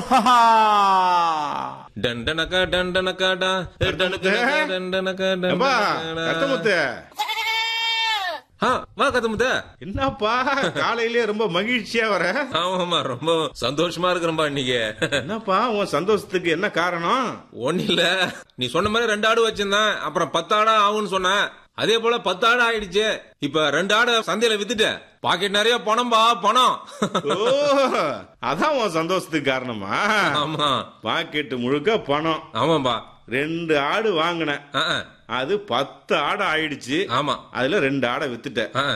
டண்டனக்கா டண்டனக்காடா டண்டனக்கா டண்டனக்கா ஏம்பா, டண்டனக்கா கத்தமுத்து ஆ, வா கத்தமுத்த என்னப்பா காலையிலே ரொம்ப மகிழ்ச்சியா வர ஆமாமா ரொம்ப சந்தோஷமா இருக்கிறம்பா இன்னைக்கு என்னப்பா உன் சந்தோஷத்துக்கு என்ன காரணம் ஒண்ணு இல்ல நீ சொன்ன மாதிரி ரெண்டு ஆடு வச்சிருந்தேன் அப்புறம் பத்து ஆடா ஆகும்னு சொன்னேன் அதே போல பத்து ஆடு ஆயிடுச்சு இப்ப ரெண்டு ஆடு சந்தையில வித்துட்டேன் பாக்கெட் நிறைய பணம்பா பணம் ஓ அதான் உன் சந்தோஷத்துக்கு காரணமா ஆமா பாக்கெட்டு முழுக்க பணம் ஆமாம்பா ரெண்டு ஆடு வாங்கினேன் ஆ, ஆ. அது பத்து ஆடு ஆயிடுச்சு ஆமா அதுல ரெண்டு ஆடை வித்துட்டேன் ஆ.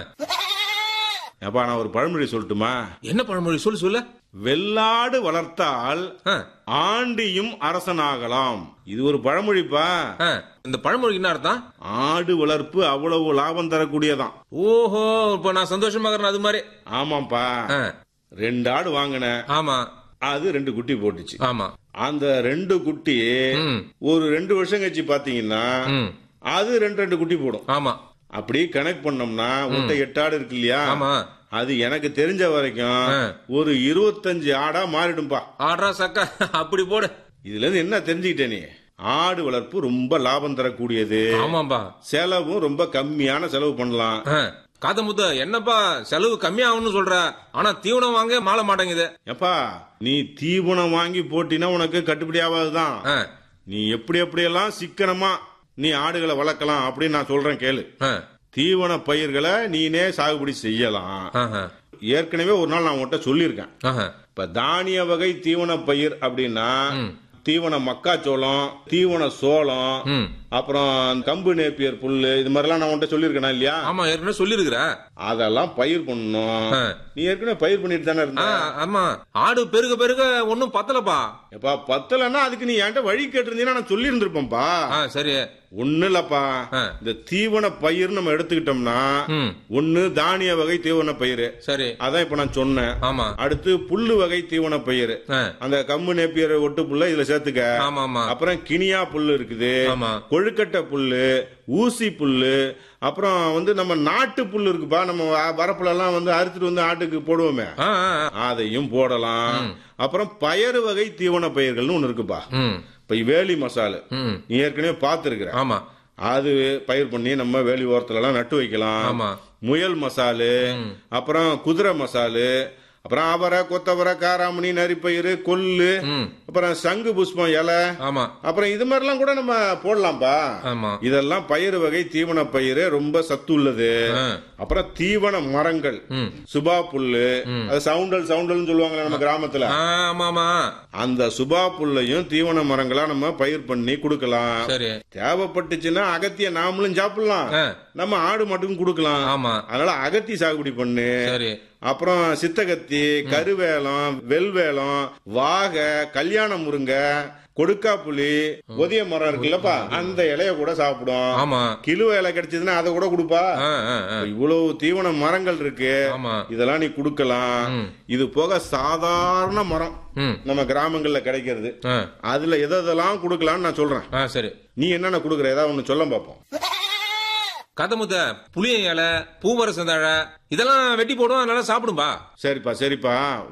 அப்பா நான் ஒரு பழமொழி சொல்லட்டுமா என்ன பழமொழி சொல்லு சொல்லு வெள்ளாடு வளர்த்தால் ஆ, ஆண்டியும் அரசனாகலாம் இது ஒரு பழமொழிப்பா ஆ. இந்த பழமொழி என்ன அர்த்தம் ஆடு வளர்ப்பு அவ்வளவு லாபம் தரக்கூடியதான் ஓஹோ இப்ப நான் சந்தோஷமா இருக்கிறேன் அது மாதிரி ஆமாப்பா ஆ, ரெண்டு ஆடு வாங்கினேன் ஆமா அது ரெண்டு குட்டி போட்டுச்சு ஆமா அந்த ரெண்டு குட்டி ம், ஒரு ரெண்டு வருஷம் கழிச்சு பாத்தீங்கன்னா ம். அது ரெண்டு ரெண்டு குட்டி போடும் ஆமா அப்படி கனெக்ட் பண்ணோம்னா உன்கிட்ட எட்டு ஆடு இருக்கு இல்லையா ஆமா அது எனக்கு தெரிஞ்ச வரைக்கும் ஆ. ஒரு இருபத்தஞ்சு ஆடா மாறிடும்பா ஆடுறா சக்கா அப்படி போடு இதுல இருந்து என்ன தெரிஞ்சுக்கிட்ட நீ ஆடு வளர்ப்பு ரொம்ப லாபம் தரக்கூடியது ஆமாம்பா செலவும் ரொம்ப கம்மியான செலவு பண்ணலாம் ஆ, காத்தமுத்து என்னப்பா செலவு கம்மியாகும்னு சொல்ற ஆனா தீவனம் வாங்க மாள மாட்டேங்குது எப்பா நீ தீவனம் வாங்கி போட்டினா உனக்கு கட்டுப்படி ஆகாதுதான் ஆ, நீ எப்படி எப்படியெல்லாம் சிக்கனமா நீ ஆடுகளை வளர்க்கலாம் அப்படின்னு நான் சொல்றேன் கேளு ஆ, தீவன பயிர்களை நீனே சாகுபடி செய்யலாம் ஆஹா, ஏற்கனவே ஒரு நாள் நான் உன்கிட்ட சொல்லியிருக்கேன் ஆஹா. இப்ப தானிய வகை தீவன பயிர் அப்படின்னா தீவன மக்காச்சோளம் தீவன சோளம் ம். அப்புறம் கம்பு நேப்பியர் புல்லு இது மாதிரிலாம் நான் உன்கிட்ட சொல்லியிருக்கேனா இல்லையா ஆமா ஏற்கனவே சொல்லிருக்கிற அதெல்லாம் பயிர் பண்ணணும் ஆ. நீ ஏற்கனவே பயிர் பண்ணிட்டு தானே ஆ, இருந்த ஆமா ஆடு பெருக பெருக ஒன்னும் பத்தலப்பா எப்பா பத்தலன்னா அதுக்கு நீ என்கிட்ட வழி கேட்டிருந்தீங்கன்னா நான் சொல்லி இருந்திருப்பேன்ப்பா ஆ, சரி ஒண்ணு இல்லப்பா ஆ. இந்த தீவன பயிர் நம்ம எடுத்துக்கிட்டோம்னா ம் ஒண்ணு தானிய வகை தீவன பயிர் சரி அதான் இப்ப நான் சொன்னேன் ஆமா அடுத்து புல்லு வகை தீவன பயிர் ஆ, அந்த கம்பு நேப்பியர் ஒட்டு புல்ல இதுல சேர்த்துக்க ஆமா ஆமா அப்புறம் கினியா புல்லு இருக்குது ஆமா கொழுக்கட்டை புல்லு ஊசி புல்லு அப்புறம் வந்து நம்ம நாட்டு புல்லு இருக்குப்பா நம்ம வ- வரப்புல எல்லாம் வந்து அறுத்துட்டு வந்து ஆட்டுக்கு போடுவோமே ஆ, ஆ, ஆ. அதையும் போடலாம் அப்புறம் பயறு வகை தீவன பயிர்கள்னு ஒண்ணு இருக்குப்பா ம் இப்ப வேலி மசாலு ம் நீ ஏற்கனவே பார்த்திருக்கிற ஆமா அது பயிர் பண்ணி நம்ம வேலி ஓரத்துல எல்லாம் நட்டு வைக்கலாம் ஆமா முயல் மசாலு அப்புறம் குதிரை மசாலு அப்புறம் அவரை கொத்தவரை காராமணி நரிப்பயிறு கொள்ளு ம் அப்புறம் சங்கு புஷ்பம் இலை ஆமா அப்புறம் இது மாதிரிலாம் கூட நம்ம போடலாம்ப்பா ஆமா இதெல்லாம் பயிர் வகை தீவன பயிர் ரொம்ப சத்து உள்ளது ஆ, அப்புறம் தீவன மரங்கள் ம் சுபா புல்லு அது சவுண்டல் சவுண்டல்னு சொல்லுவாங்களே நம்ம கிராமத்துல ஆ, ஆமா ஆமா அந்த சுபா புல்லையும் தீவன மரங்களா நம்ம பயிர் பண்ணி கொடுக்கலாம் சரி தேவைப்பட்டுச்சுன்னா அகத்திய நாமளும் சாப்பிடலாம் ஆ, நம்ம ஆடு மட்டும் கொடுக்கலாம் ஆமா அதனால அகத்தி சாகுபடி பண்ணு சரி அப்புறம் சித்தகத்தி கருவேலம் வெல்வேலம் வாகை கல்யாண முருங்கை கொடுக்காப்புளி ஒதிய மரம் இருக்குல்லப்பா அந்த இலைய கூட சாப்பிடும் ஆமா கிலோ இலை கிடைச்சதுன்னா அதை கூட கொடுப்பா ஆ, ஆ, ஆ. இவ்வளவு தீவன மரங்கள் இருக்கு ஆமா இதெல்லாம் நீ கொடுக்கலாம் ம். இது போக சாதாரண மரம் ம் நம்ம கிராமங்கள்ல கிடைக்கிறது ஆ, அதுல எதை எதெல்லாம் கொடுக்கலாம்னு நான் சொல்றேன் ஆ சரி நீ என்னென்ன கொடுக்குற ஏதாவது ஒண்ணு சொல்ல பார்ப்போம் கதமுத்த புளிய இலை பூமரசந்தழை இதெல்லாம் வெட்டி போடும் அதனால சாப்பிடும்பா சரிப்பா சரிப்பா